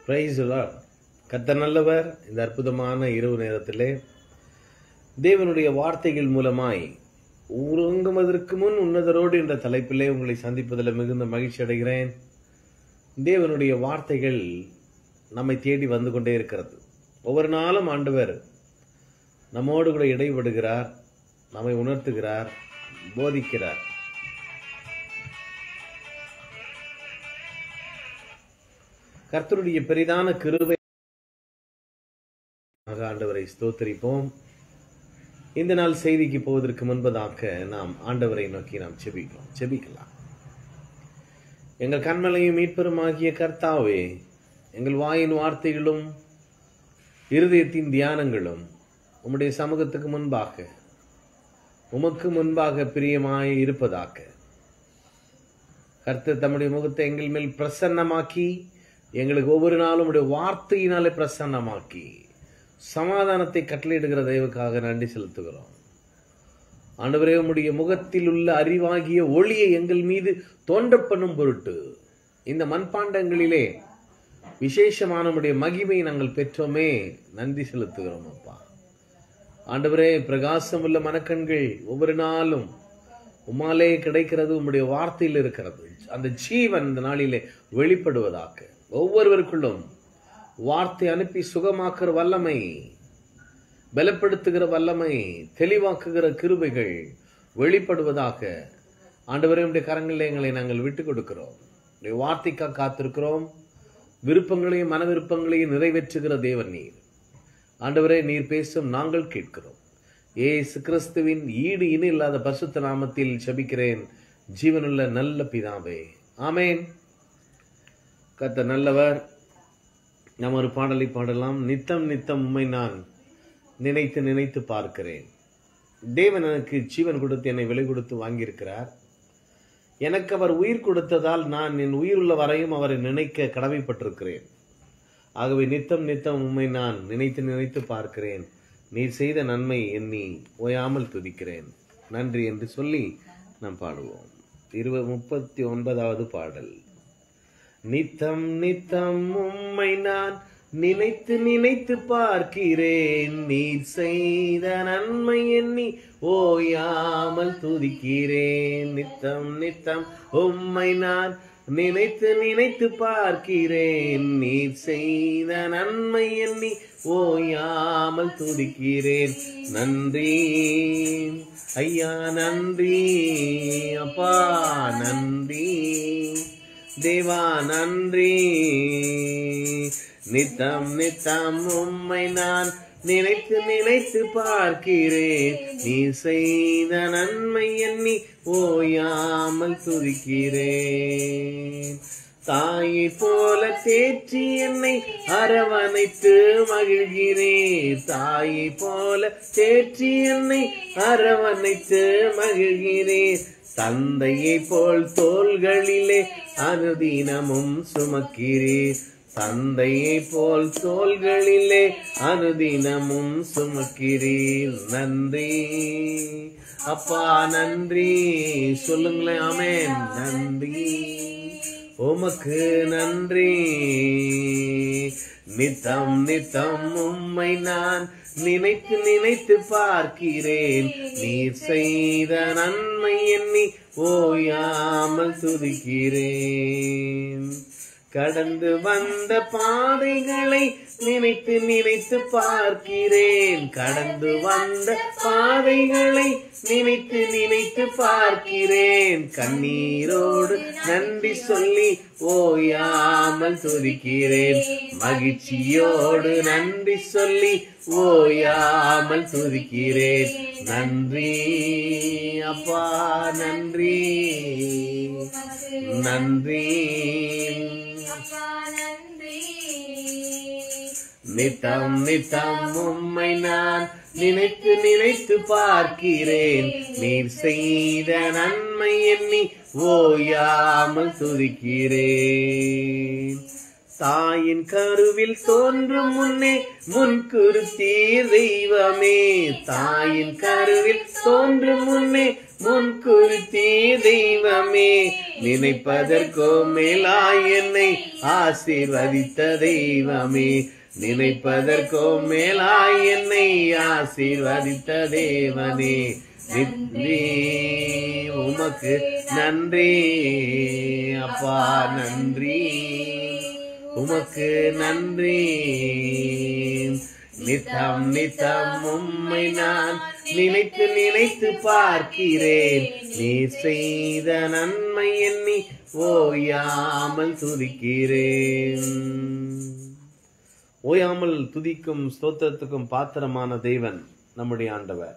Price கத்த நல்லவர் இந்த அற்புதமான இரவு நேரத்திலே தேவனுடைய வார்த்தைகள் மூலமாய் உறங்குவதற்கு முன் உன்னதரோடு என்ற தலைப்பிலே உங்களை சந்திப்பதில் மிகுந்த மகிழ்ச்சி அடைகிறேன் தேவனுடைய வார்த்தைகள் நம்மை தேடி வந்து கொண்டே இருக்கிறது ஒவ்வொரு நாளும் ஆண்டவர் நம்மோடு கூட இடைபடுகிறார் நம்மை உணர்த்துகிறார் போதிக்கிறார் கர்த்தருடைய பெரிதான கிருபை ஆண்டவரை ஸ்தோத்தரிப்போம் இந்த நாள் செய்திக்கு போவதற்கு முன்பதாக நாம் ஆண்டவரை நோக்கி நாம் செபிக்கலாம் செபிக்கலாம் எங்கள் கண்மலையும் மீட்பெருமாகிய கர்த்தாவே எங்கள் வாயின் வார்த்தைகளும் இருதயத்தின் தியானங்களும் உம்முடைய சமூகத்துக்கு முன்பாக உமக்கு முன்பாக பிரியமாய் இருப்பதாக கர்த்தர் தம்முடைய முகத்தை எங்கள் மேல் பிரசன்னமாக்கி எங்களுக்கு ஒவ்வொரு நாளும் உடைய வார்த்தையினாலே பிரசன்னமாக்கி சமாதானத்தை கட்டளையிடுகிற தெய்வுக்காக நன்றி செலுத்துகிறோம் ஆண்டவரே உம்முடைய முகத்தில் உள்ள அறிவாகிய ஒளியை எங்கள் மீது தோன்ற பண்ணும் பொருட்டு இந்த மண்பாண்டங்களிலே விசேஷமான உம்முடைய மகிமையை நாங்கள் பெற்றோமே நன்றி செலுத்துகிறோம் அப்பா ஆண்டவரே பிரகாசம் உள்ள மனக்கண்கள் ஒவ்வொரு நாளும் உமாலே கிடைக்கிறது உம்முடைய வார்த்தையில் இருக்கிறது அந்த ஜீவன் இந்த நாளிலே வெளிப்படுவதாக ஒவ்வொருவருக்குள்ளும் வார்த்தை அனுப்பி சுகமாக்குற வல்லமை பலப்படுத்துகிற வல்லமை தெளிவாக்குகிற கிருபைகள் வெளிப்படுவதாக ஆண்டவரே உடைய கரங்களில் எங்களை நாங்கள் விட்டு கொடுக்கிறோம் உடைய வார்த்தைக்காக காத்திருக்கிறோம் விருப்பங்களையும் மன விருப்பங்களையும் நிறைவேற்றுகிற தேவன் நீர் ஆண்டவரே நீர் பேசும் நாங்கள் கேட்கிறோம் ஏசு கிறிஸ்துவின் ஈடு இணை இல்லாத பரிசுத்த நாமத்தில் செபிக்கிறேன் ஜீவனுள்ள நல்ல பிதாவே ஆமேன் கத்த நல்லவர் நாம் ஒரு பாடலை பாடலாம் நித்தம் நித்தம் உண்மை நான் நினைத்து நினைத்து பார்க்கிறேன் தேவன் எனக்கு ஜீவன் கொடுத்து என்னை விலை கொடுத்து வாங்கியிருக்கிறார் எனக்கு அவர் உயிர் கொடுத்ததால் நான் என் உயிருள்ள வரையும் அவரை நினைக்க கடமைப்பட்டிருக்கிறேன் ஆகவே நித்தம் நித்தம் உண்மை நான் நினைத்து நினைத்து பார்க்கிறேன் நீர் செய்த நன்மை எண்ணி ஓயாமல் துதிக்கிறேன் நன்றி என்று சொல்லி நாம் பாடுவோம் இருபது முப்பத்தி ஒன்பதாவது பாடல் நித்தம் நித்தம் உம்மை நான் நினைத்து நினைத்து பார்க்கிறேன் நீர் செய்த நன்மை எண்ணி ஓயாமல் துதிக்கிறேன் நித்தம் நித்தம் உம்மை நான் நினைத்து நினைத்து பார்க்கிறேன் நீர் செய்த நன்மை எண்ணி ஓயாமல் துதிக்கிறேன் நன்றி ஐயா நன்றி அப்பா நன்றி தேவா நன்றி நித்தம் நித்தம் உம்மை நான் நினைத்து நினைத்து பார்க்கிறேன் நீ செய்த நன்மை எண்ணி ஓயாமல் துதிக்கிறேன் தாயை போல தேற்றி என்னை அரவணைத்து மகிழ்கிறேன் தாயை போல தேற்றி என்னை அரவணைத்து மகிழ்கிறேன் தந்தையை போல் தோள்களிலே அனுதினமும் சுமக்கிறேன் தந்தையை போல் தோள்களிலே அனுதினமும் சுமக்கிறீர் நன்றி அப்பா நன்றி சொல்லுங்களேன் ஆமேன் நன்றி உமக்கு நன்றி நித்தம் நித்தம் உம்மை நான் நினைத்து நினைத்து பார்க்கிறேன் நீர் செய்த நன்மை எண்ணி ஓயாமல் துதிக்கிறேன் கடந்து வந்த பாதைகளை நினைத்து நினைத்து பார்க்கிறேன் கடந்து வந்த பாதைகளை நினைத்து நினைத்து பார்க்கிறேன் கண்ணீரோடு நன்றி சொல்லி ஓயாமல் துதிக்கிறேன் மகிழ்ச்சியோடு நன்றி சொல்லி ஓயாமல் துதிக்கிறேன் நன்றி அப்பா நன்றி நன்றி நித்தம் நித்தம் உம்மை நான் நினைத்து நினைத்து பார்க்கிறேன் நீர் செய்த நன்மை எண்ணி ஓயாமல் துதிக்கிறேன் தாயின் கருவில் தோன்றும் முன்னே முன்குறுத்தீர் தெய்வமே தாயின் கருவில் தோன்றும் முன்னே முன் குறித்தே தெய்வமே நினைப்பதற்கோ மேலாய் என்னை ஆசீர்வதித்த தெய்வமே நினைப்பதற்கோ மேலாய் என்னை ஆசீர்வதித்த தேவனே நன்றி உமக்கு நன்றி அப்பா நன்றி உமக்கு நன்றி நித்தம் நித்தம் உம்மை நான் நினைத்து நினைத்து பார்க்கிறேன் நீ செய்த நன்மை எண்ணி ஓயாமல் துதிக்கிறேன் ஓயாமல் துதிக்கும் ஸ்தோத்திரத்துக்கும் பாத்திரமான தெய்வன் நம்முடைய ஆண்டவர்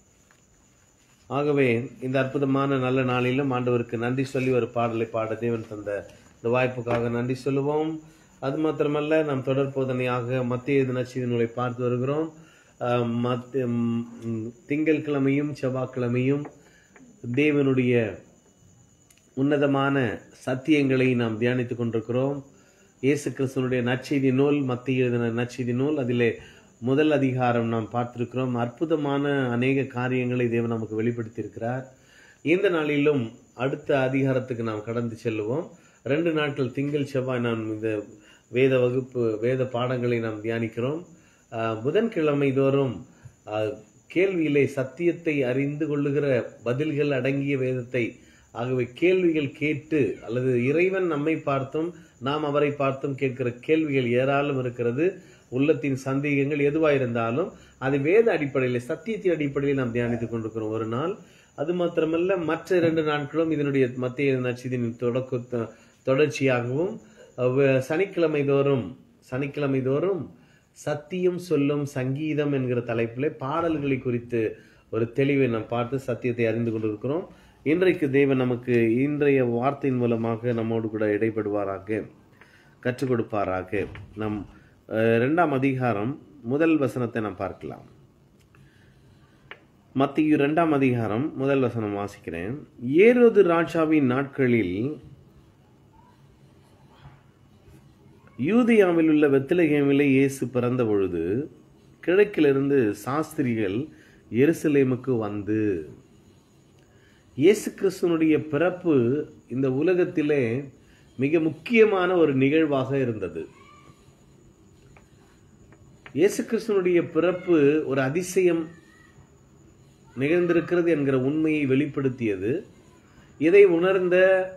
ஆகவே இந்த அற்புதமான நல்ல நாளிலும் ஆண்டவருக்கு நன்றி சொல்லி ஒரு பாடலை பாட தேவன் தந்த இந்த வாய்ப்புக்காக நன்றி சொல்லுவோம் அது மாத்திரமல்ல நாம் தொடர் போதனையாக மத்திய தினச்சி நூலை பார்த்து வருகிறோம் அஹ், மத்த- ம், திங்கட்கிழமையும் செவ்வாய்க்கிழமையும் தேவனுடைய உன்னதமான சத்தியங்களை நாம் தியானித்துக் கொண்டிருக்கிறோம் இயேசு கிறிஸ்துவனுடைய நற்செய்தி நூல் மத்திய எழுதின நற்செய்தி நூல் அதிலே முதல் அதிகாரம் நாம் பார்த்திருக்கிறோம் அற்புதமான அநேக காரியங்களை தேவன் நமக்கு வெளிப்படுத்தியிருக்கிறார் இந்த நாளிலும் அடுத்த அதிகாரத்துக்கு நாம் கடந்து செல்லுவோம் ரெண்டு நாட்கள் திங்கள் செவ்வாய் நாம் இந்த வேத வகுப்பு வேத பாடங்களை நாம் தியானிக்கிறோம் ஆஹ், புதன்கிழமை தோறும் ஆஹ், கேள்வியிலே சத்தியத்தை அறிந்து கொள்ளுகிற பதில்கள் அடங்கிய வேதத்தை ஆகவே கேள்விகள் கேட்டு அல்லது இறைவன் நம்மை பார்த்தும் நாம் அவரை பார்த்தும் கேட்கிற கேள்விகள் ஏராளம் இருக்கிறது உள்ளத்தின் சந்தேகங்கள் எதுவாயிருந்தாலும் அது வேத அடிப்படையில் சத்தியத்தின் அடிப்படையில் நாம் தியானித்துக் கொண்டிருக்கிறோம் ஒரு நாள் அது மாத்திரமல்ல மற்ற இரண்டு நாட்களும் இதனுடைய மத்திய நட்சத்தின் தொடக்க தொடர்ச்சியாகவும் அவ்வ- சனிக்கிழமை தோறும் சனிக்கிழமை தோறும் சத்தியம் சொல்லும் சங்கீதம் என்கிற தலைப்பில் பாடல்களை குறித்து ஒரு தெளிவை நாம் பார்த்து சத்தியத்தை அறிந்து கொண்டிருக்கிறோம் இன்றைக்கு தேவன் நமக்கு இன்றைய வார்த்தையின் மூலமாக நம்மோடு கூட இடைப்படுவாராக கற்றுக் கொடுப்பாராக நம் அஹ், இரண்டாம் அதிகாரம் முதல் வசனத்தை நாம் பார்க்கலாம் மத்திய இரண்டாம் அதிகாரம் முதல் வசனம் வாசிக்கிறேன் ஏரோது ராஜாவின் நாட்களில் யூதியாவில் உள்ள வெத்திலகேமிலே இயேசு பிறந்த பொழுது கிழக்கிலிருந்து சாஸ்திரிகள் எருசலேமுக்கு வந்து இயேசு கிறிஸ்துவனுடைய பிறப்பு இந்த உலகத்திலே மிக முக்கியமான ஒரு நிகழ்வாக இருந்தது இயேசு கிறிஸ்துவனுடைய பிறப்பு ஒரு அதிசயம் நிகழ்ந்திருக்கிறது என்கிற உண்மையை வெளிப்படுத்தியது இதை உணர்ந்த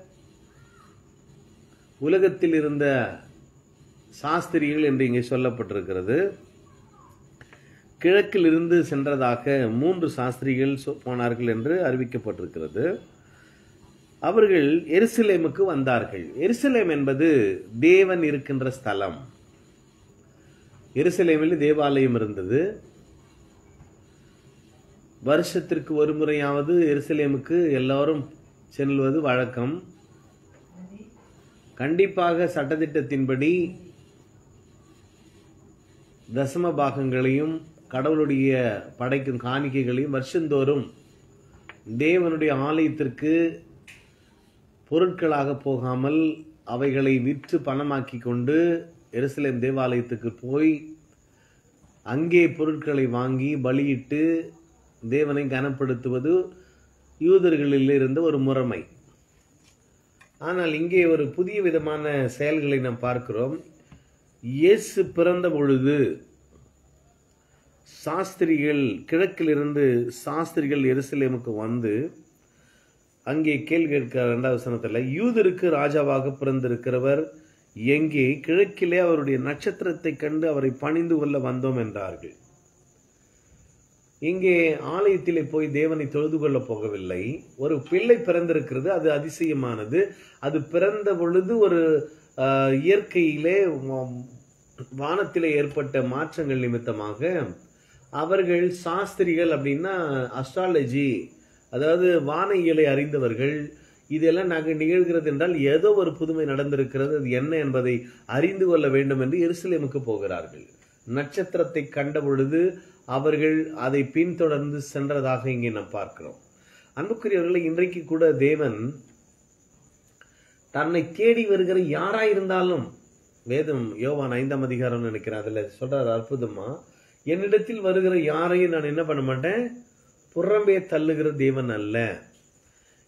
உலகத்தில் இருந்த சாஸ்திரிகள் என்று இங்கே சொல்லப்பட்டிருக்கிறது கிழக்கில் இருந்து சென்றதாக மூன்று சாஸ்திரிகள் சொ- போனார்கள் என்று அறிவிக்கப்பட்டிருக்கிறது அவர்கள் எருசலேமுக்கு வந்தார்கள் எருசலேம் என்பது தேவன் இருக்கின்ற ஸ்தலம் எருசலேமில் தேவாலயம் இருந்தது வருஷத்திற்கு ஒரு முறையாவது எருசலேமுக்கு எல்லாரும் செல்வது வழக்கம் கண்டிப்பாக சட்டதிட்டத்தின்படி தசம பாகங்களையும் கடவுளுடைய படைக்கும் காணிக்கைகளையும் வருஷந்தோறும் தேவனுடைய ஆலயத்திற்கு பொருட்களாக போகாமல் அவைகளை விற்று பணமாக்கி கொண்டு எருசலேம் தேவாலயத்துக்கு போய் அங்கே பொருட்களை வாங்கி பலியிட்டு தேவனை கனப்படுத்துவது யூதர்களில் இருந்த ஒரு முறைமை ஆனால் இங்கே ஒரு புதிய விதமான செயல்களை நாம் பார்க்கிறோம் இயேசு பிறந்த பொழுது சாஸ்திரிகள் கிழக்கிலிருந்து சாஸ்திரிகள் எருசலேமுக்கு வந்து அங்கே கேள்வி கேட்கிற இரண்டாவது வசனத்தில் யூதருக்கு ராஜாவாக பிறந்திருக்கிறவர் எங்கே கிழக்கிலே அவருடைய நட்சத்திரத்தை கண்டு அவரை பணிந்து கொள்ள வந்தோம் என்றார்கள் இங்கே ஆலயத்திலே போய் தேவனை தொழுது கொள்ள போகவில்லை ஒரு பிள்ளை பிறந்திருக்கிறது அது அதிசயமானது அது பிறந்த பொழுது ஒரு ஆஹ், இயற்கையிலே வ- வானத்திலே ஏற்பட்ட மாற்றங்கள் நிமித்தமாக அவர்கள் சாஸ்திரிகள் அப்படின்னா அஸ்ட்ராலஜி அதாவது வானியலை அறிந்தவர்கள் இதெல்லாம் நாங்கள் நிகழ்கிறது என்றால் ஏதோ ஒரு புதுமை நடந்திருக்கிறது அது என்ன என்பதை அறிந்து கொள்ள வேண்டும் என்று எருசலேமுக்கு போகிறார்கள் நட்சத்திரத்தை கண்ட பொழுது அவர்கள் அதை பின்தொடர்ந்து சென்றதாக இங்கே நாம் பார்க்கிறோம் அன்புக்குரியவர்களை இன்றைக்கு கூட தேவன் தன்னை தேடி வருகிற யாரா இருந்தாலும் வேதம் யோவான் ஐந்தாம் அதிகாரம் நினைக்கிறேன் அதுல சொல்றாரு அற்புதமா என்னிடத்தில் வருகிற யாரையும் நான் என்ன பண்ண மாட்டேன் புறம்பே தள்ளுகிற தேவன் அல்ல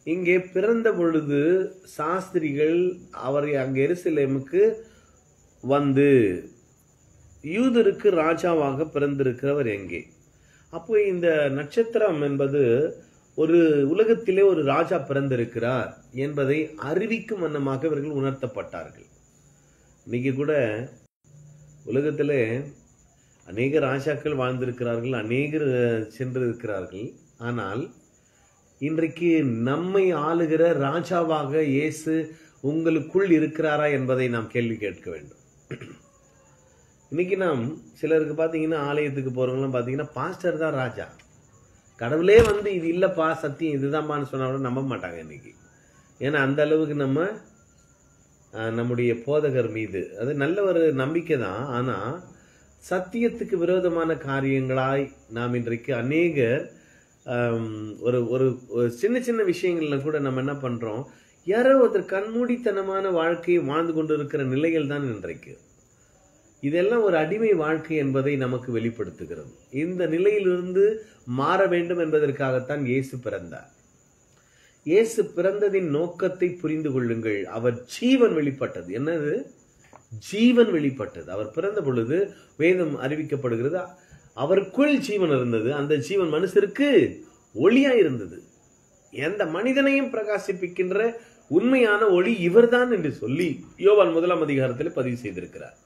இங்கே பிறந்த பொழுது சாஸ்திரிகள் அவரை அங்கே எருசலேமுக்கு வந்து யூதருக்கு ராஜாவாக பிறந்திருக்கிறவர் எங்கே அப்போ இந்த நட்சத்திரம் என்பது ஒரு உலகத்திலே ஒரு ராஜா பிறந்திருக்கிறார் என்பதை அறிவிக்கும் வண்ணமாக இவர்கள் உணர்த்தப்பட்டார்கள் இன்னைக்கு கூட உலகத்திலே அநேக ராஜாக்கள் வாழ்ந்திருக்கிறார்கள் அநேகர் சென்றிருக்கிறார்கள் ஆனால் இன்றைக்கு நம்மை ஆளுகிற ராஜாவாக இயேசு உங்களுக்குள் இருக்கிறாரா என்பதை நாம் கேள்வி கேட்க வேண்டும் இன்னைக்கு நாம் சிலருக்கு பார்த்தீங்கன்னா ஆலயத்துக்கு போறவங்களாம் பார்த்தீங்கன்னா பாஸ்டர் தான் ராஜா கடவுளே வந்து இது இல்லப்பா சத்தியம் இதுதான்ப்பான்னு சொன்னா கூட நம்ப மாட்டாங்க இன்னைக்கு ஏன்னா அந்த அளவுக்கு நம்ம ஆஹ், நம்முடைய போதகர் மீது அது நல்ல ஒரு நம்பிக்கை தான் ஆனா சத்தியத்துக்கு விரோதமான காரியங்களாய் நாம் இன்றைக்கு அநேகர் ஆம், ஒரு ஒரு ஒரு சின்ன சின்ன விஷயங்கள்ல கூட நம்ம என்ன பண்றோம் யாரோ ஒருத்தர் கண்மூடித்தனமான வாழ்க்கையை வாழ்ந்து கொண்டிருக்கிற நிலைகள் தான் இன்றைக்கு இதெல்லாம் ஒரு அடிமை வாழ்க்கை என்பதை நமக்கு வெளிப்படுத்துகிறது இந்த நிலையிலிருந்து மாற வேண்டும் என்பதற்காகத்தான் இயேசு பிறந்தார் இயேசு பிறந்ததின் நோக்கத்தை புரிந்து கொள்ளுங்கள் அவர் ஜீவன் வெளிப்பட்டது என்னது ஜீவன் வெளிப்பட்டது அவர் பிறந்த பொழுது வேதம் அறிவிக்கப்படுகிறது அவருக்குள் ஜீவன் இருந்தது அந்த ஜீவன் மனுஷருக்கு ஒளியா இருந்தது எந்த மனிதனையும் பிரகாசிப்பிக்கின்ற உண்மையான ஒளி இவர்தான் என்று சொல்லி யோவான் முதலாம் அதிகாரத்தில் பதிவு செய்திருக்கிறார்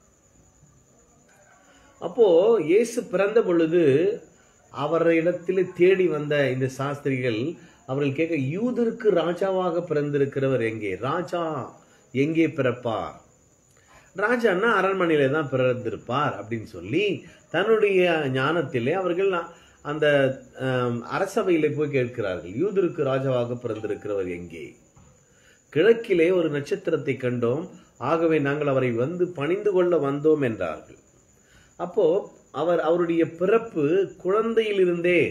அப்போ இயேசு பிறந்த பொழுது அவரிடத்தில் தேடி வந்த இந்த சாஸ்திரிகள் அவர்கள் கேட்க யூதருக்கு ராஜாவாக பிறந்திருக்கிறவர் எங்கே ராஜா எங்கே பிறப்பார் ராஜான்னா அரண்மனையில தான் பிறந்திருப்பார் அப்படின்னு சொல்லி தன்னுடைய ஞானத்திலே அவர்கள் அந்த ஆம், அரசவையிலே போய் கேட்கிறார்கள் யூதருக்கு ராஜாவாக பிறந்திருக்கிறவர் எங்கே கிழக்கிலே ஒரு நட்சத்திரத்தை கண்டோம் ஆகவே நாங்கள் அவரை வந்து பணிந்து கொள்ள வந்தோம் என்றார்கள் அப்போ அவர் அவருடைய பிறப்பு குழந்தையிலிருந்தே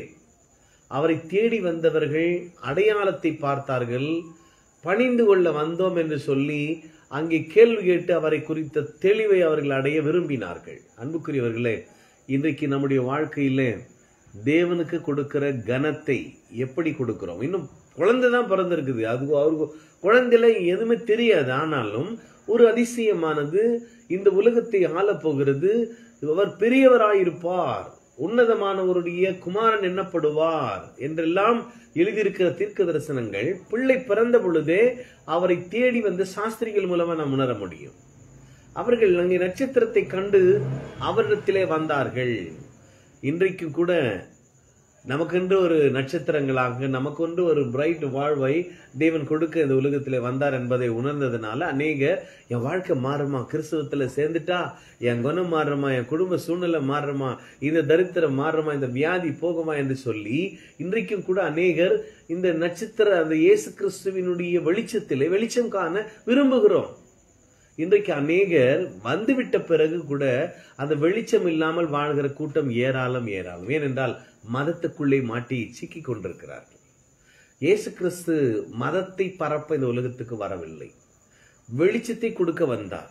அவரை தேடி வந்தவர்கள் அடையாளத்தை பார்த்தார்கள் பணிந்து கொள்ள வந்தோம் என்று சொல்லி அங்கே கேள்வி கேட்டு அவரை குறித்த தெளிவை அவர்கள் அடைய விரும்பினார்கள் அன்புக்குரியவர்களே இன்றைக்கு நம்முடைய வாழ்க்கையிலே தேவனுக்கு கொடுக்கிற கனத்தை எப்படி கொடுக்கிறோம் இன்னும் குழந்தை தான் பிறந்திருக்குது அது அவருக்கு குழந்தையில எதுவுமே தெரியாது ஆனாலும் ஒரு அதிசயமானது இந்த உலகத்தை ஆளப் போகிறது அவர் பெரியவராயிருப்பார் உன்னதமானவருடைய குமாரன் எண்ணப்படுவார் என்றெல்லாம் எழுதியிருக்கிற தீர்க்க தரிசனங்கள் பிள்ளை பிறந்த பொழுதே அவரை தேடி வந்த சாஸ்திரிகள் மூலமா நாம் உணர முடியும் அவர்கள் அங்கே நட்சத்திரத்தை கண்டு அவரிடத்திலே வந்தார்கள் இன்றைக்கு கூட நமக்கென்று ஒரு நட்சத்திரங்களாக நமக்கென்று ஒரு பிரைட் வாழ்வை தேவன் கொடுக்க இந்த உலகத்திலே வந்தார் என்பதை உணர்ந்ததுனால அநேக என் வாழ்க்கை மாறுமா கிறிஸ்தவத்துல சேர்ந்துட்டா என் குணம் மாறுமா என் குடும்ப சூழ்நிலை மாறுமா இந்த தரித்திரம் மாறுமா இந்த வியாதி போகுமா என்று சொல்லி இன்றைக்கும் கூட அநேகர் இந்த நட்சத்திர அந்த இயேசு கிறிஸ்துவினுடைய வெளிச்சத்திலே வெளிச்சம் காண விரும்புகிறோம் இன்றைக்கு அநேகர் வந்துவிட்ட பிறகு கூட அந்த வெளிச்சம் இல்லாமல் வாழ்கிற கூட்டம் ஏராளம் ஏராளம் ஏனென்றால் மதத்துக்குள்ளே மாட்டி சிக்கிக் கொண்டிருக்கிறார்கள் இயேசு கிறிஸ்து மதத்தை பரப்ப இந்த உலகத்துக்கு வரவில்லை வெளிச்சத்தை கொடுக்க வந்தார்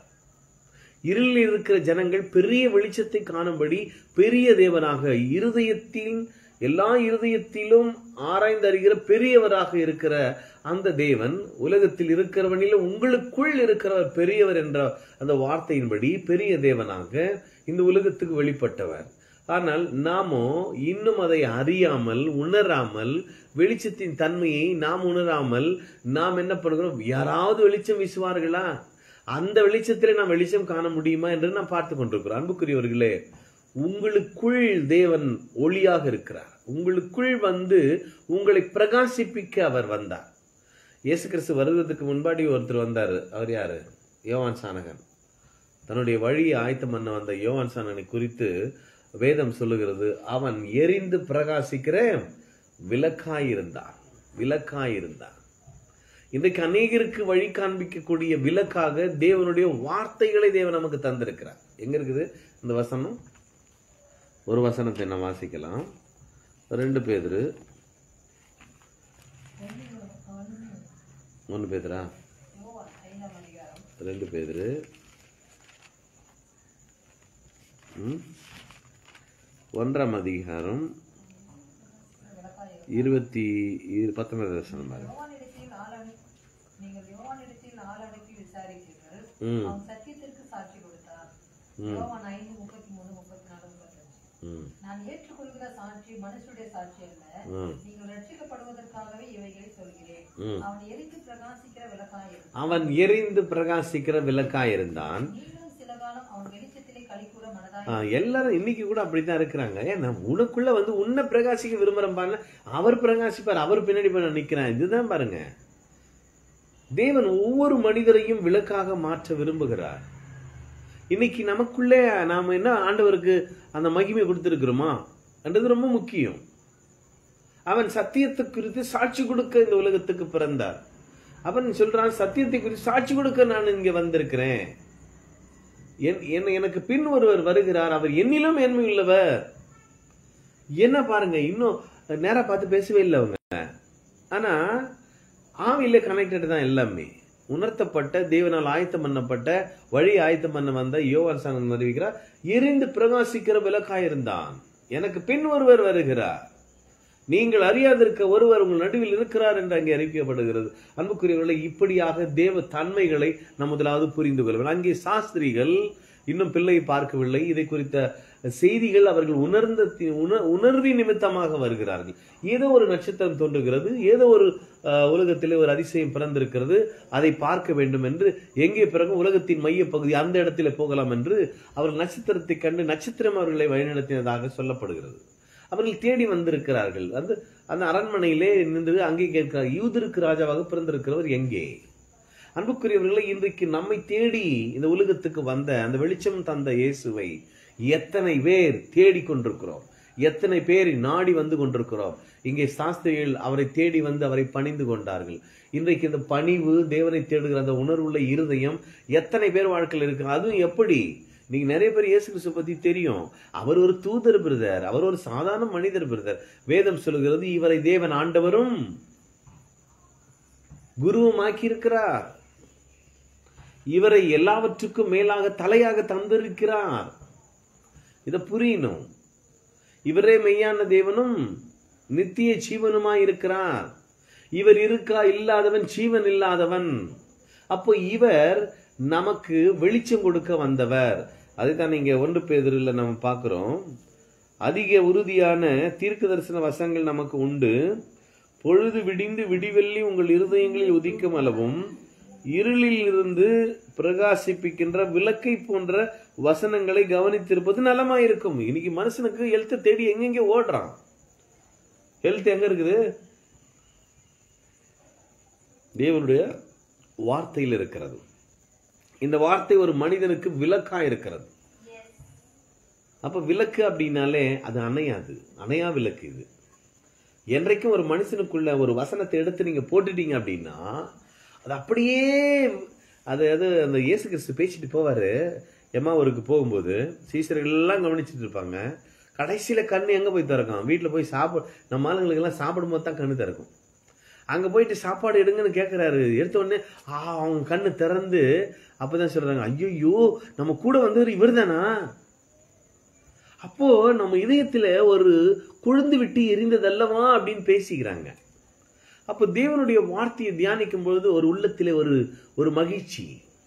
இருளில் இருக்கிற ஜனங்கள் பெரிய வெளிச்சத்தை காணும்படி பெரிய தேவனாக இருதயத்தின் எல்லா இருதயத்திலும் ஆராய்ந்தறிகிற பெரியவராக இருக்கிற அந்த தேவன் உலகத்தில் இருக்கிறவனில் உங்களுக்குள் இருக்கிறவர் பெரியவர் என்ற அந்த வார்த்தையின்படி பெரிய தேவனாக இந்த உலகத்துக்கு வெளிப்பட்டவர் ஆனால் நாமோ இன்னும் அதை அறியாமல் உணராமல் வெளிச்சத்தின் தன்மையை நாம் உணராமல் நாம் என்ன பண்ணுகிறோம் யாராவது வெளிச்சம் வீசுவார்களா அந்த வெளிச்சத்திலே நாம் வெளிச்சம் காண முடியுமா என்று நாம் பார்த்து கொண்டிருக்கிறோம் அன்புக்குரியவர்களே உங்களுக்குள் தேவன் ஒளியாக இருக்கிறார் உங்களுக்குள் வந்து உங்களை பிரகாசிப்பிக்க அவர் வந்தார் இயேசு கிறிஸ்து வருவதற்கு முன்பாடி ஒருத்தர் வந்தார் அவர் யாரு யோவான் சானகன் தன்னுடைய வழியை ஆயத்தம் பண்ண வந்த யோவான் சானகனை குறித்து வேதம் சொல்லுகிறது அவன் எரிந்து பிரகாசிக்கிற விளக்காயிருந்தான் விளக்காயிருந்தான் இன்றைக்கு அநேகருக்கு வழி காண்பிக்கக்கூடிய விளக்காக தேவனுடைய வார்த்தைகளை தேவன் நமக்கு தந்திருக்கிறார் எங்க இருக்குது இந்த வசனம் ஒரு வசனத்தை நான் வாசிக்கலாம் ரெண்டு பேதுரு ஒன்று பேதுரா ரெண்டு பேதுரு ம்? ஒன்றாம் அதிகாரம் இருபத்தி இரு- பத்தொன்பது வசனம் பாருங்க ஆளடக்கி விசாரித்தீர்கள் ம் அவன் சத்தியத்திற்கு சாட்சி கொடுத்தார் யோவான் ஐந்து முப்பத்தி மூணு முப்பத்தி நாலு முப்பத்தஞ்சு ம் நான் ஏற்றுக்கொள்கிற சாட்சி மனுஷருடைய சாட்சி அல்ல ம் நீங்கள் ரட்சிக்கப்படுவதற்காகவே இவைகளை சொல்கிறேன் ம். அவன் எரித்து பிரகாசிக்கிற விளக்காயிரு அவன் எரிந்து பிரகாசிக்கிற விளக்காயிருந்தான் நீங்களும் சில காலம் அவன் வெளிச்சத்திலே களி கூற மனதாய் ஆ, எல்லாரும் இன்னைக்கு கூட அப்படித்தான் இருக்கிறாங்க ஏன்னா உனக்குள்ள வந்து உன்னை பிரகாசிக்க விரும்புறேன் பாருங்க அவர் பிரகாசிப்பார் அவர் பின்னாடி போய் நான் நிக்கிறேன் இதுதான் பாருங்க தேவன் ஒவ்வொரு மனிதரையும் விளக்காக மாற்ற விரும்புகிறார் இன்னைக்கு நமக்குள்ளே நாம என்ன ஆண்டவருக்கு அந்த மகிமை கொடுத்திருக்கிறோமா என்றது ரொம்ப முக்கியம் அவன் சத்தியத்தை குறித்து சாட்சி கொடுக்க இந்த உலகத்துக்கு பிறந்தார் அவன் சொல்றான் சத்தியத்தை குறித்து சாட்சி கொடுக்க நான் இங்க வந்திருக்கிறேன் என்- என்- எனக்கு பின் ஒருவர் வருகிறார் அவர் என்னிலும் மேன்மையுள்ளவர் என்ன பாருங்க இன்னும் நேரா பார்த்து பேசவே இல்லை அவங்க ஆனா ஆவியில கனெக்டட் தான் எல்லாமே உணர்த்தப்பட்ட தேவனால் ஆயத்தம் பண்ணப்பட்ட வழி ஆயத்தம் பண்ண வந்த யோவான் சாணம் அறிவிக்கிறார் எரிந்து பிரகாசிக்கிற விளக்காயிருந்தான் எனக்கு பின் ஒருவர் வருகிறார் நீங்கள் அறியாதிருக்க ஒருவர் உங்கள் நடுவில் இருக்கிறார் என்று அங்கே அறிவிக்கப்படுகிறது அன்புக்குரியவர்களை இப்படியாக தேவ தன்மைகளை நாம் முதலாவது புரிந்து கொள்வோம் அங்கே சாஸ்திரிகள் இன்னும் பிள்ளையை பார்க்கவில்லை இதை குறித்த செய்திகள் அவர்கள் உணர்ந்த தி- உண- உணர்வின் நிமித்தமாக வருகிறார்கள் ஏதோ ஒரு நட்சத்திரம் தோன்றுகிறது ஏதோ ஒரு அஹ், உலகத்திலே ஒரு அதிசயம் பிறந்திருக்கிறது அதை பார்க்க வேண்டும் என்று எங்கே பிறகு உலகத்தின் மைய பகுதி அந்த இடத்திலே போகலாம் என்று அவர்கள் நட்சத்திரத்தை கண்டு நட்சத்திரம் அவர்களை வழிநடத்தினதாக சொல்லப்படுகிறது அவர்கள் தேடி வந்திருக்கிறார்கள் அந்த அந்த அரண்மனையிலே நின்று அங்கே கேட்கிறார் யூதருக்கு ராஜாவாக பிறந்திருக்கிறவர் எங்கே அன்புக்குரியவர்களை இன்றைக்கு நம்மை தேடி இந்த உலகத்துக்கு வந்த அந்த வெளிச்சம் தந்த இயேசுவை எத்தனை பேர் தேடி கொண்டிருக்கிறோம் எத்தனை பேர் நாடி வந்து கொண்டிருக்கிறோம் இங்கே சாஸ்திரிகள் அவரை தேடி வந்து அவரை பணிந்து கொண்டார்கள் இன்றைக்கு இந்த பணிவு தேவனை தேடுகிற அந்த உணர்வுள்ள இருதயம் எத்தனை பேர் வாழ்க்கையில் இருக்கு அதுவும் எப்படி நீங்க நிறைய பேர் இயேசு கிறிஸ்து பத்தி தெரியும் அவர் ஒரு தூதர் பிரதர் அவர் ஒரு சாதாரண மனிதர் பிரதர் வேதம் சொல்லுகிறது இவரை தேவன் ஆண்டவரும் குருவும் ஆக்கியிருக்கிறார் இவரை எல்லாவற்றுக்கும் மேலாக தலையாக தந்திருக்கிறார் இத புரியணும் இவரே மெய்யான தேவனும் நித்திய ஜீவனுமாய் இருக்கிறார் இவர் இருக்கா இல்லாதவன் ஜீவன் இல்லாதவன் அப்போ இவர் நமக்கு வெளிச்சம் கொடுக்க வந்தவர் அதைத்தான் நீங்க ஒன்று பேதரில் நம்ம பார்க்கிறோம் அதிக உறுதியான தீர்க்க தரிசன வசங்கள் நமக்கு உண்டு பொழுது விடிந்து விடிவெள்ளி உங்கள் இருதயங்களில் உதிக்கும் அளவும் இருளில் இருந்து பிரகாசிப்பிக்கின்ற விளக்கை போன்ற வசனங்களை கவனித்திருப்பது நலமாயிருக்கும் இன்னைக்கு மனுஷனுக்கு ஹெல்த்தை தேடி எங்கெங்க ஓடுறான் ஹெல்த் எங்க இருக்குது தேவனுடைய வார்த்தையில் இருக்கிறது இந்த வார்த்தை ஒரு மனிதனுக்கு விளக்கா இருக்கிறது அப்ப விளக்கு அப்படின்னாலே அது அணையாது அணையா விளக்கு இது என்றைக்கும் ஒரு மனுஷனுக்குள்ள ஒரு வசனத்தை எடுத்து நீங்க போட்டுட்டீங்க அப்படின்னா அது அப்படியே அது அது அந்த இயேசு கிறிஸ்து பேசிட்டு போவாரு எம்மாவூருக்கு போகும்போது சீசர்கள் எல்லாம் கவனிச்சுட்டு இருப்பாங்க கடைசியில கண்ணு எங்க போய் திறக்கும் வீட்டுல போய் சாப்பிட நம்ம ஆளுங்களுக்கு எல்லாம் சாப்பிடும் போது தான் கண்ணு திறக்கும் அங்க போயிட்டு சாப்பாடு எடுங்கன்னு கேக்குறாரு எடுத்த உடனே ஆ அவங்க கண்ணு திறந்து அப்பதான் சொல்றாங்க ஐயோ நம்ம கூட வந்தவர் இவர்தானா அப்போ நம்ம இதயத்துல ஒரு கொழுந்து விட்டு எரிந்ததல்லவா அப்படின்னு பேசிக்கிறாங்க அப்போ தேவனுடைய வார்த்தையை தியானிக்கும் பொழுது ஒரு உள்ளத்திலே ஒரு ஒரு மகிழ்ச்சி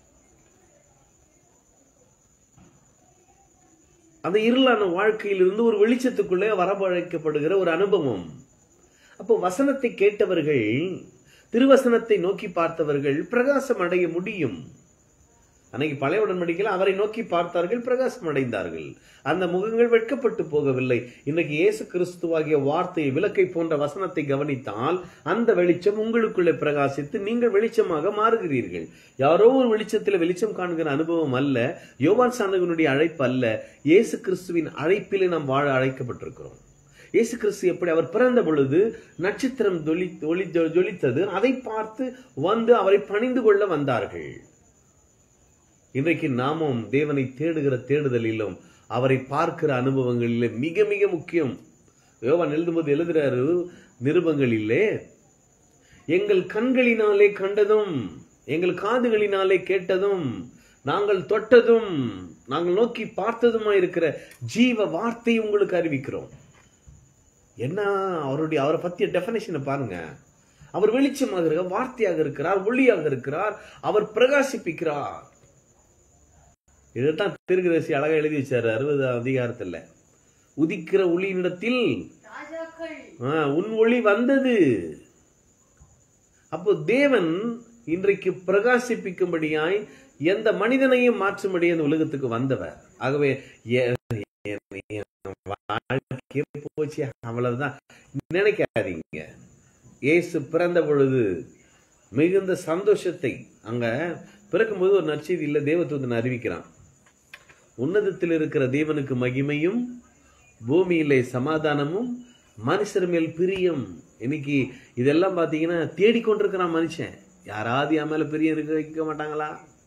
அந்த இருளான வாழ்க்கையிலிருந்து ஒரு வெளிச்சத்துக்குள்ளே வரவழைக்கப்படுகிற ஒரு அனுபவம் அப்போ வசனத்தை கேட்டவர்கள் திருவசனத்தை நோக்கி பார்த்தவர்கள் பிரகாசம் அடைய முடியும் அன்னைக்கு பழைய உடன்படிக்கையில் அவரை நோக்கி பார்த்தார்கள் பிரகாசம் அடைந்தார்கள் அந்த முகங்கள் வெட்கப்பட்டு போகவில்லை இன்னைக்கு இயேசு கிறிஸ்துவாகிய வார்த்தையை விளக்கை போன்ற வசனத்தை கவனித்தால் அந்த வெளிச்சம் உங்களுக்குள்ளே பிரகாசித்து நீங்கள் வெளிச்சமாக மாறுகிறீர்கள் யாரோ ஒரு வெளிச்சத்தில் வெளிச்சம் காண்கிற அனுபவம் அல்ல யோவான் சாந்தகனுடைய அழைப்பு அல்ல இயேசு கிறிஸ்துவின் அழைப்பிலே நாம் வாழ அழைக்கப்பட்டிருக்கிறோம் இயேசு கிறிஸ்து எப்படி அவர் பிறந்த பொழுது நட்சத்திரம் ஜொலி ஒளி ஜொலித்தது அதை பார்த்து வந்து அவரை பணிந்து கொள்ள வந்தார்கள் இன்றைக்கு நாமும் தேவனை தேடுகிற தேடுதலிலும் அவரை பார்க்கிற அனுபவங்களிலே மிக மிக முக்கியம் யோவான் எழுதும்போது எழுதுறாரு நிருபங்களிலே எங்கள் கண்களினாலே கண்டதும் எங்கள் காதுகளினாலே கேட்டதும் நாங்கள் தொட்டதும் நாங்கள் நோக்கி பார்த்ததுமா இருக்கிற ஜீவ வார்த்தை உங்களுக்கு அறிவிக்கிறோம் என்ன அவருடைய அவரை பத்திய டெஃபனேஷனை பாருங்க அவர் வெளிச்சமாக இருக்கிறார் வார்த்தையாக இருக்கிறார் ஒளியாக இருக்கிறார் அவர் பிரகாசிப்பிக்கிறார் இதைத்தான் திருக்கதரிசி அழகா எழுதி வச்சாரு அறுபது அதிகாரத்துல உதிக்கிற ஒளியினிடத்தில் ராஜாக்கள் ஆ, உன் ஒளி வந்தது அப்போ தேவன் இன்றைக்கு பிரகாசிப்பிக்கும்படியாய் எந்த மனிதனையும் மாற்றும்படி அந்த உலகத்துக்கு வந்தவர் ஆகவே எ- எ- என் வாழ்க்கையே போச்சு அவ்வளவுதான் நினைக்காதீங்க இயேசு பிறந்த பொழுது மிகுந்த சந்தோஷத்தை அங்க பிறக்கும்போது ஒரு நற்செய்தி இல்ல தேவதூதன் அறிவிக்கிறான் உன்னதத்தில் இருக்கிற தேவனுக்கு மகிமையும் பூமியிலே சமாதானமும் மனுஷர் மேல் பிரியம் இன்னைக்கு இதெல்லாம் பாத்தீங்கன்னா தேடிக்கொண்டிருக்கிறான் மனுஷன் யாராவது என் மேல பிரியம் இருக்க வைக்க மாட்டாங்களா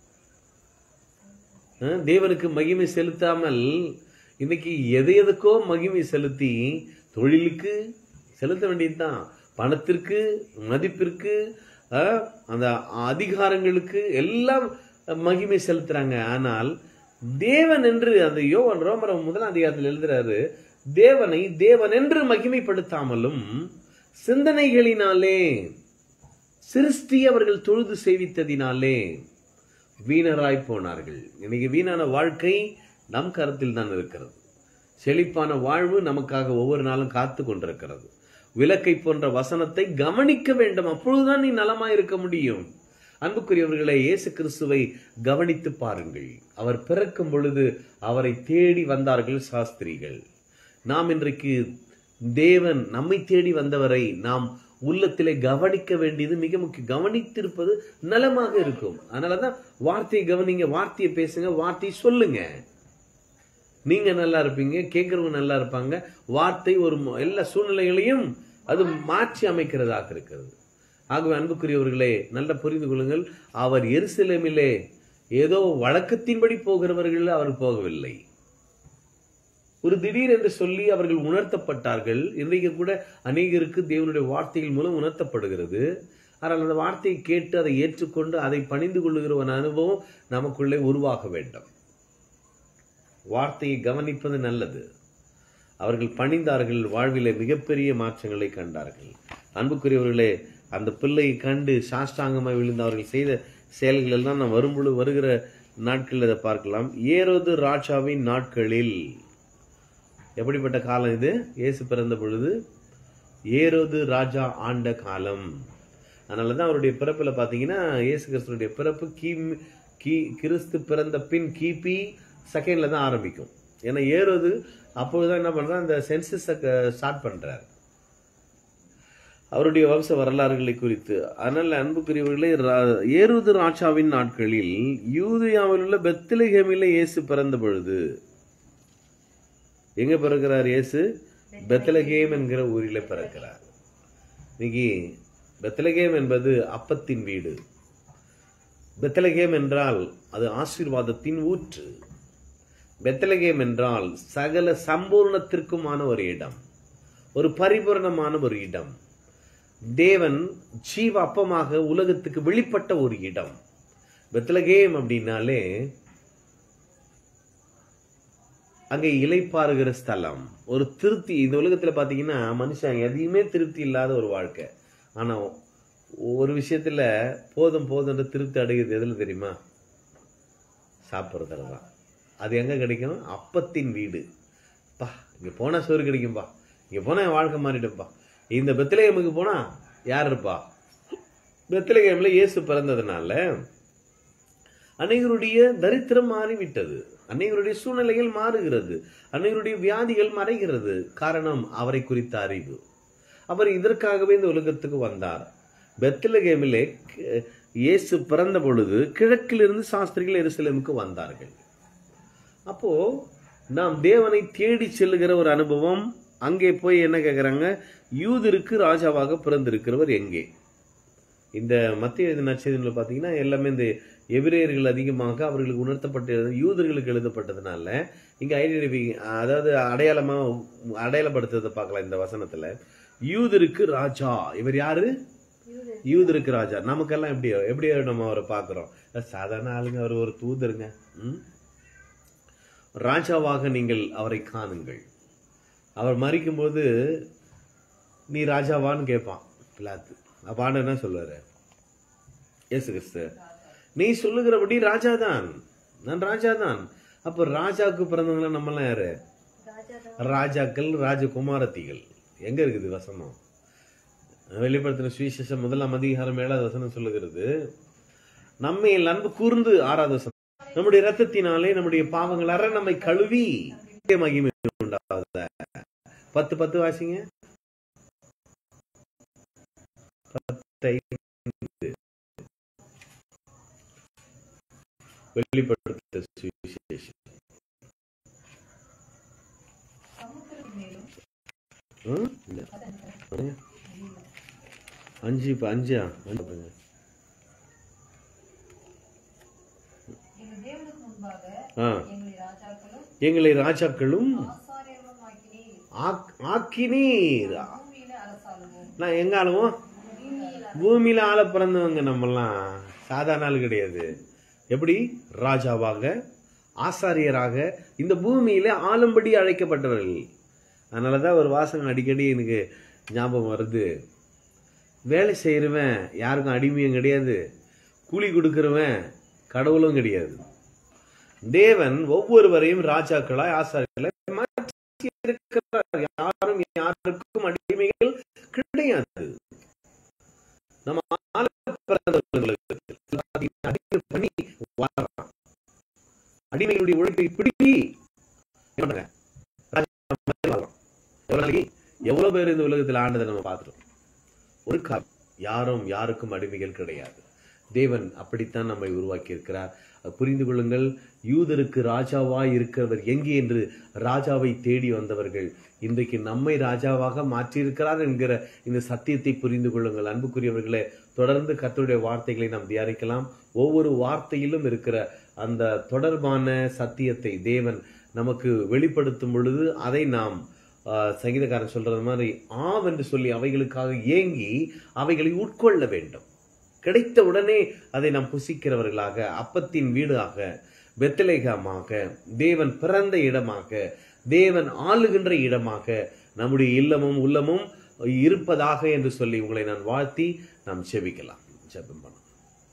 அஹ், தேவனுக்கு மகிமை செலுத்தாமல் இன்னைக்கு எதை எதுக்கோ மகிமை செலுத்தி தொழிலுக்கு செலுத்த வேண்டியதுதான் பணத்திற்கு மதிப்பிற்கு அஹ், அந்த அதிகாரங்களுக்கு எல்லாம் மகிமை செலுத்துறாங்க ஆனால் தேவன் என்று அந்த யோவன் ரோமரம் முதலாம் அதிகாரத்தில் எழுதுறாரு தேவனை தேவன் என்று மகிமைப்படுத்தாமலும் சிந்தனைகளினாலே சிருஷ்டி அவர்கள் தொழுது சேவித்ததினாலே வீணராய் போனார்கள் இன்னைக்கு வீணான வாழ்க்கை நம் கருத்தில் தான் இருக்கிறது செழிப்பான வாழ்வு நமக்காக ஒவ்வொரு நாளும் காத்து கொண்டிருக்கிறது விளக்கை போன்ற வசனத்தை கவனிக்க வேண்டும் அப்பொழுதுதான் நீ நலமாய் இருக்க முடியும் அன்புக்குரியவர்களே இயேசு கிறிஸ்துவை கவனித்து பாருங்கள் அவர் பிறக்கும் பொழுது அவரை தேடி வந்தார்கள் சாஸ்திரிகள் நாம் இன்றைக்கு தேவன் நம்மை தேடி வந்தவரை நாம் உள்ளத்திலே கவனிக்க வேண்டியது மிக முக்கியம் கவனித்திருப்பது நலமாக இருக்கும் அதனாலதான் வார்த்தையை கவனிங்க வார்த்தையை பேசுங்க வார்த்தையை சொல்லுங்க நீங்க நல்லா இருப்பீங்க கேட்கறவங்க நல்லா இருப்பாங்க வார்த்தை ஒரு ம- எல்லா சூழ்நிலைகளையும் அது மாற்றி அமைக்கிறதாக இருக்கிறது ஆகவே அன்புக்குரியவர்களே நல்ல புரிந்து கொள்ளுங்கள் அவர் எருசலேமிலே ஏதோ வழக்கத்தின்படி போகிறவர்கள் அவர் போகவில்லை ஒரு திடீர் என்று சொல்லி அவர்கள் உணர்த்தப்பட்டார்கள் இன்றைக்கு கூட அநேகருக்கு தேவனுடைய வார்த்தைகள் மூலம் உணர்த்தப்படுகிறது ஆனால் அந்த வார்த்தையை கேட்டு அதை ஏற்றுக்கொண்டு அதை பணிந்து கொள்ளுகிற ஒரு அனுபவம் நமக்குள்ளே உருவாக வேண்டும் வார்த்தையை கவனிப்பது நல்லது அவர்கள் பணிந்தார்கள் வாழ்விலே மிகப்பெரிய மாற்றங்களை கண்டார்கள் அன்புக்குரியவர்களே அந்த பிள்ளையை கண்டு சாஷ்டாங்கமாய் விழுந்து அவர்கள் செய்த செயல்கள் எல்லாம் நாம் வரும்பொழுது வருகிற நாட்களில் இதை பார்க்கலாம் ஏரோது ராஜாவின் நாட்களில் எப்படிப்பட்ட காலம் இது இயேசு பிறந்த பொழுது ஏரோது ராஜா ஆண்ட காலம் அதனால தான் அவருடைய பிறப்பில் பார்த்தீங்கன்னா இயேசு கிறிஸ்துடைய பிறப்பு கி கி கிறிஸ்து பிறந்த பின் கிபி செகண்ட்ல தான் ஆரம்பிக்கும் ஏன்னா ஏரோது அப்பொழுதுதான் என்ன பண்றார் அந்த சென்சஸ் ஸ்டார்ட் பண்றார் அவருடைய வம்ச வரலாறுகளை குறித்து அதனால அன்புக்குரியவர்களே ரா- ஏரோது ராஜாவின் நாட்களில் யூதயாவில் உள்ள பெத்லகேமில இயேசு பிறந்த பொழுது எங்க பிறக்கிறார் இயேசு பெத்லகேம் என்கிற ஊரில பிறக்கிறார் இன்னைக்கு பெத்லகேம் என்பது அப்பத்தின் வீடு பெத்லகேம் என்றால் அது ஆசீர்வாதத்தின் ஊற்று பெத்லகேம் என்றால் சகல சம்பூர்ணத்திற்குமான ஒரு இடம் ஒரு பரிபூரணமான ஒரு இடம் தேவன் ஜீவ அப்பமாக உலகத்துக்கு வெளிப்பட்ட ஒரு இடம் பெத்லகேம் அப்படின்னாலே அங்கே இலைப்பாறுகிற ஸ்தலம் ஒரு திருப்தி இந்த உலகத்துல பாத்தீங்கன்னா மனுஷன் எதையுமே திருப்தி இல்லாத ஒரு வாழ்க்கை ஆனா ஒரு விஷயத்துல போதும் போதுன்ற திருப்தி அடைகிறது எதுல தெரியுமா சாப்பிட்றதுல தான் அது எங்க கிடைக்கும் அப்பத்தின் வீடு பா இங்க போனா சோறு கிடைக்கும்பா இங்க போனா என் வாழ்க்கை மாறிடும்பா இந்த பெத்லகேமுக்கு போனா யார் இருப்பா பெத்லகேம்ல இயேசு பிறந்ததுனால அனைவருடைய தரித்திரம் மாறிவிட்டது அனைவருடைய சூழ்நிலைகள் மாறுகிறது அனைவருடைய வியாதிகள் மறைகிறது காரணம் அவரை குறித்த அறிவு அவர் இதற்காகவே இந்த உலகத்துக்கு வந்தார் பெத்லகேமிலே க- இயேசு பிறந்த பொழுது கிழக்கிலிருந்து சாஸ்திரிகள் எருசலேமுக்கு வந்தார்கள் அப்போ நாம் தேவனை தேடி செல்லுகிற ஒரு அனுபவம் அங்கே போய் என்ன கேட்குறாங்க யூதருக்கு ராஜாவாக பிறந்திருக்கிறவர் எங்கே இந்த மத்திய எழுதின நற்செய்தியில் பார்த்தீங்கன்னா எல்லாமே இந்த எபிரேயர்கள் அதிகமாக அவர்களுக்கு உணர்த்தப்பட்ட யூதர்களுக்கு எழுதப்பட்டதுனால இங்க ஐடென்டிஃபை அதாவது அடையாளமா அடையாளப்படுத்துறதை பார்க்கலாம் இந்த வசனத்துல யூதருக்கு ராஜா இவர் யாரு யூதருக்கு ராஜா நமக்கெல்லாம் எப்படி எப்படி நம்ம அவரை பார்க்கிறோம் சாதாரண ஆளுங்க அவர் ஒரு தூதருங்க ம்? ராஜாவாக நீங்கள் அவரை காணுங்கள் அவர் மறிக்கும்போது நீ ராஜாவான்னு கேட்பான் பிலாத்து அப்ப ஆண்டவர் என்ன சொல்லுவாரு இயேசு கிறிஸ்து நீ சொல்லுகிறபடி ராஜா தான் நான் ராஜா தான் அப்ப ராஜாவுக்கு பிறந்தவங்கள நம்மலாம் யாரு ராஜா ராஜாக்கள் ராஜகுமாரத்திகள் எங்க இருக்குது வசனம் வெளிப்படுத்தின சுவிசேஷம் முதலாம் அதிகாரம் ஏழாவது வசனம் சொல்லுகிறது நம்மை அன்பு கூர்ந்து ஆறாவது வசனம் நம்முடைய ரத்தத்தினாலே நம்முடைய பாவங்கள் அற நம்மை கழுவி மகிமை உண்டாவத பத்து பத்து வாசிங்க பத்தை வெளிப்படுத்த சுவிசேஷம் சமுத்திரத்தின் மேலும் ம்? இல்ல. பாருங்க. அஞ்சு இப்ப அஞ்சா அஞ்சு பாருங்க. எங்கள் தேவனுக்கு முன்பாக ஆ. எங்களை ராஜாக்களும் எங்களை ராஜாக்களும் ஆசாரியர்களும் ஆக்கினீர் ஆக்- ஆக்கினீர் பூமியில அரசாளுவோம் நான் எங்க ஆளுவோம் பூமியில ஆள பிறந்தவங்க நம்மலாம் சாதாரண ஆள் கிடையாது எப்படி ராஜாவாக ஆசாரியராக இந்த பூமியில ஆளும்படி அழைக்கப்பட்டவர்கள் அதனாலதான் ஒரு வாசகம் அடிக்கடி எனக்கு ஞாபகம் வருது வேலை செய்யறவன் யாருக்கும் அடிமையும் கிடையாது கூலி கொடுக்கிறவன் கடவுளும் கிடையாது தேவன் ஒவ்வொருவரையும் ராஜாக்களாய் ஆசாரியர்களாய் மாற்றி இருக்கிறார் யாரும் யாருக்கும் அடிமைகள் கிடையாது நம்ம ஆள பிறந்தவர்களுக்கு அடிமை பண்ணி வாழறான் அடிமைகளுடைய உழைப்பை பிடிக்கி என்ன பண்ணுங்க ராஜா மாதிரி வாழலாம். எவ்வளவு நாளைக்கு எவ்வளவு பேர் இந்த உலகத்தில் ஆண்டதை நம்ம பார்த்துட்டோம் ஒரு காலம் யாரும் யாருக்கும் அடிமைகள் கிடையாது தேவன் அப்படித்தான் நம்மை உருவாக்கி இருக்கிறார் புரிந்து கொள்ளுங்கள் யூதருக்கு ராஜாவாய் இருக்கிறவர் எங்கே என்று ராஜாவை தேடி வந்தவர்கள் இன்றைக்கு நம்மை ராஜாவாக மாற்றியிருக்கிறார் என்கிற இந்த சத்தியத்தை புரிந்து கொள்ளுங்கள் அன்புக்குரியவர்களே தொடர்ந்து கர்த்தருடைய வார்த்தைகளை நாம் தியானிக்கலாம் ஒவ்வொரு வார்த்தையிலும் இருக்கிற அந்த தொடர்பான சத்தியத்தை தேவன் நமக்கு வெளிப்படுத்தும் பொழுது அதை நாம் ஆஹ், சங்கீதக்காரன் சொல்றது மாதிரி ஆவென்று சொல்லி அவைகளுக்காக ஏங்கி அவைகளை உட்கொள்ள வேண்டும் கிடைத்த உடனே அதை நாம் புசிக்கிறவர்களாக அப்பத்தின் வீடாக பெத்தலேகமாக தேவன் பிறந்த இடமாக தேவன் ஆளுகின்ற இடமாக நம்முடைய இல்லமும் உள்ளமும் இருப்பதாக என்று சொல்லி உங்களை நான் வாழ்த்தி நாம் செபிக்கலாம் ஜெபம் பண்ணலாம்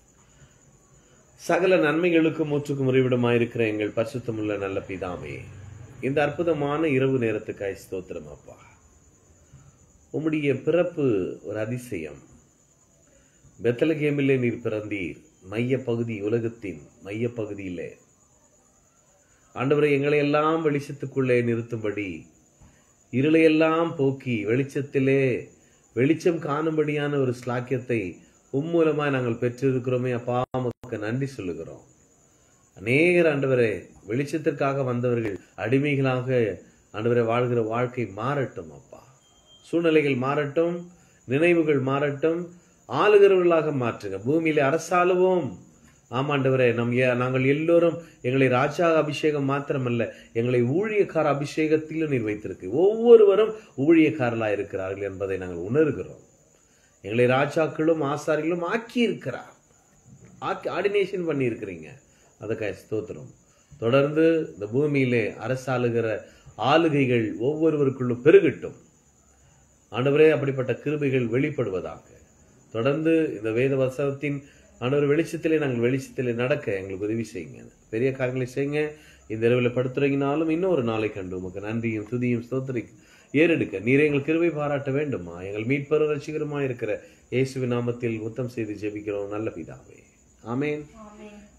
சகல நன்மைகளுக்கும் முற்றுக்கும் உறைவிடமாயிருக்கிற எங்கள் பரிசுத்தமுள்ள நல்ல பிதாவே இந்த அற்புதமான இரவு நேரத்துக்காய் ஸ்தோத்திரம் அப்பா உம்முடைய பிறப்பு ஒரு அதிசயம் பெத்தலகேமிலே நீர் பிறந்தீர் மைய பகுதி உலகத்தின் மைய பகுதியிலே ஆண்டவரை எங்களை எல்லாம் வெளிச்சத்துக்குள்ளே நிறுத்தும்படி இருளையெல்லாம் போக்கி வெளிச்சத்திலே வெளிச்சம் காணும்படியான ஒரு ஸ்லாக்கியத்தை உம்மூலமாய் நாங்கள் பெற்றிருக்கிறோமே அப்பா உமக்கு நன்றி சொல்லுகிறோம் அநேகர் ஆண்டவரே வெளிச்சத்திற்காக வந்தவர்கள் அடிமைகளாக ஆண்டவரை வாழ்கிற வாழ்க்கை மாறட்டும் அப்பா சூழ்நிலைகள் மாறட்டும் நினைவுகள் மாறட்டும் ஆளுகிறவர்களாக மாற்றுங்க பூமியில அரசாளுவோம் ஆமாண்டவரே நம் ஏ- நாங்கள் எல்லோரும் எங்களை ராஜா அபிஷேகம் மாத்திரமல்ல எங்களை ஊழியக்கார அபிஷேகத்திலும் நீர் வைத்திருக்கு ஒவ்வொருவரும் ஊழியக்காரர்களாக இருக்கிறார்கள் என்பதை நாங்கள் உணர்கிறோம் எங்களை ராஜாக்களும் ஆசாரிகளும் ஆக்கி இருக்கிறார் ஆக்கி ஆர்டினேஷன் பண்ணி இருக்கிறீங்க அதுக்காக ஸ்தோத்திரம் தொடர்ந்து இந்த பூமியிலே அரசாளுகிற ஆளுகைகள் ஒவ்வொருவருக்குள்ளும் பெருகட்டும் ஆண்டவரே அப்படிப்பட்ட கிருபைகள் வெளிப்படுவதாக தொடர்ந்து இந்த வேத வசனத்தின் ஆண்டவர் வெளிச்சத்திலே நாங்கள் வெளிச்சத்திலே நடக்க எங்களுக்கு உதவி செய்யுங்க பெரிய காரியங்களை செய்யுங்க இந்த இரவில் படுத்துறங்கினாலும் இன்னொரு நாளை கண்டு உமக்கு நன்றியும் துதியும் ஸ்தோத்திரி ஏறெடுக்க நீர் எங்கள் கிருபை பாராட்ட வேண்டுமா எங்கள் மீட்பரும் ரசிகருமா இருக்கிற இயேசுவின் நாமத்தில் முத்தம் செய்து ஜெபிக்கிறோம் நல்ல பிதாவே ஆமென் ஆமென்